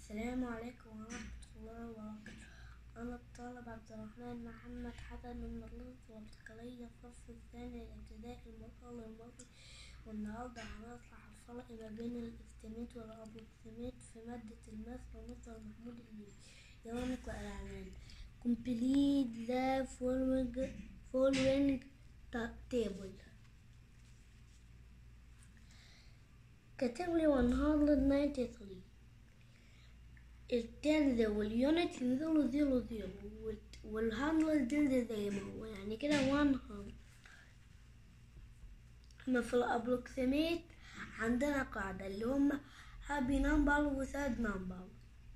السلام عليكم ورحمة الله وبركاته أنا الطالب عبد الرحمن محمد حسن من مدرسة الابتكارية الصف الثاني الابتدائي المرحلة الماضي والنهاردة هنشرح الفرق ما بين الاستيميت والأبروكسيميت في مادة الماس ومستر محمود الليبي يلا نقرأ العنوان complete the following following table كاتب لي 193 التنز واليونت ينزلوا زيرو زيرو والهندرد تنزل زي ما هو يعني كده 100 احنا في الابروكسيميت عندنا قاعدة اللي هم هابي نمبر وساد نمبر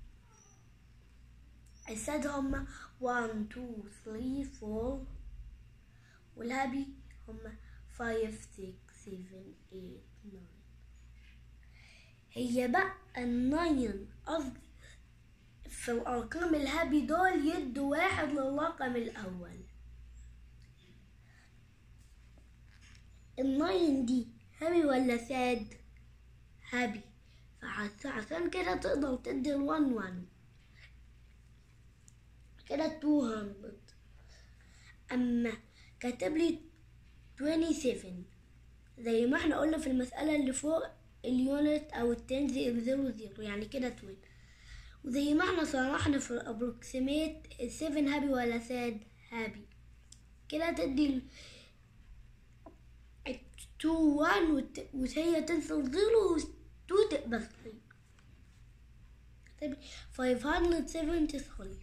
الساد هم 1 2 3 4 والهابي هم 5 6 7 8 9 هي بقى الناين قصدي في الأرقام الهابي دول يدوا واحد للرقم الأول الناين دي هابي ولا ساد هابي فعشان كده تقدر تدي الوان وان كده تو هندرد أما كاتب لي 27 زي ما احنا قلنا في المسألة اللي فوق اليونت أو التنز زيرو زيرو يعني كده توين وزي ما احنا صرحنا في الابروكسيميت السيفن هابي ولا ساد هابي كده تدي تو وان وهي تنزل زيرو وتو تبقى ثري طيب فايف هاندرد سيفنتي ثري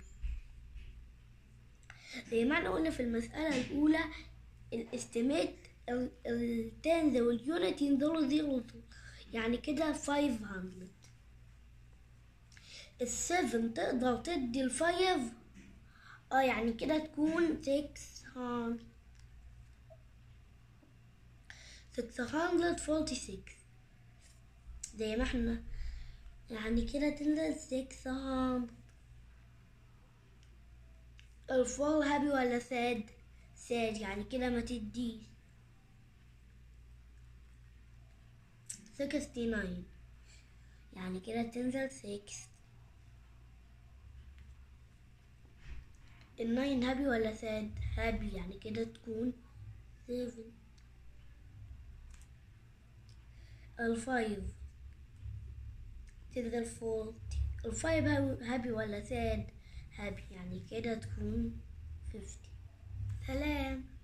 زي ما احنا قلنا في المسألة الأولى الاستيميت التنز واليونت ينزلوا زيرو زيرو يعني كده فايف هاندرد السفن تقدر تدي الفايف اه يعني كده تكون سكس هاند سكس هاندرد فورتي سكس زي ما احنا يعني كده تنزل سكس هاند الفور هابي ولا ساد ساد يعني كده ما تديش سكستي ناين يعني كده تنزل سكس الناين هابي ولا ساد هابي يعني كده تكون سيفن الفايف تنزل فورتي الفايف هابي ولا ساد هابي يعني كده تكون فيفتي سلام